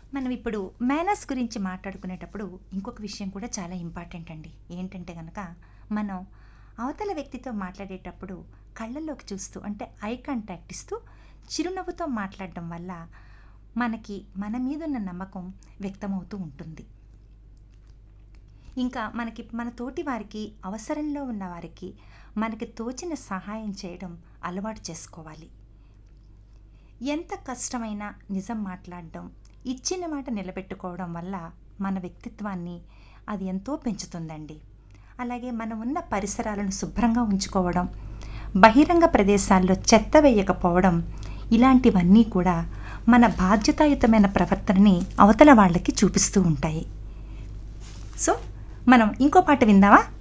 మనం ఇప్పుడు మేనర్స్ గురించి మాట్లాడుకునేటప్పుడు ఇంకొక విషయం కూడా చాలా ఇంపార్టెంట్ అండి ఏంటంటే కనుక మనం అవతల వ్యక్తితో మాట్లాడేటప్పుడు కళ్ళల్లోకి చూస్తూ అంటే ఐ కాంటాక్ట్ ఇస్తూ చిరునవ్వుతో మాట్లాడడం వల్ల మనకి మన మీద ఉన్న నమ్మకం వ్యక్తమవుతూ ఉంటుంది ఇంకా మనకి మన తోటి వారికి అవసరంలో ఉన్న వారికి మనకి తోచిన సహాయం చేయడం అలవాటు చేసుకోవాలి ఎంత కష్టమైనా నిజం మాట్లాడడం ఇచ్చిన మాట నిలబెట్టుకోవడం వల్ల మన వ్యక్తిత్వాన్ని అది ఎంతో పెంచుతుందండి అలాగే మనం ఉన్న పరిసరాలను శుభ్రంగా ఉంచుకోవడం బహిరంగ ప్రదేశాల్లో చెత్త వేయకపోవడం ఇలాంటివన్నీ కూడా మన బాధ్యతాయుతమైన ప్రవర్తనని అవతల వాళ్ళకి చూపిస్తూ ఉంటాయి సో మనం ఇంకో పాట విందామా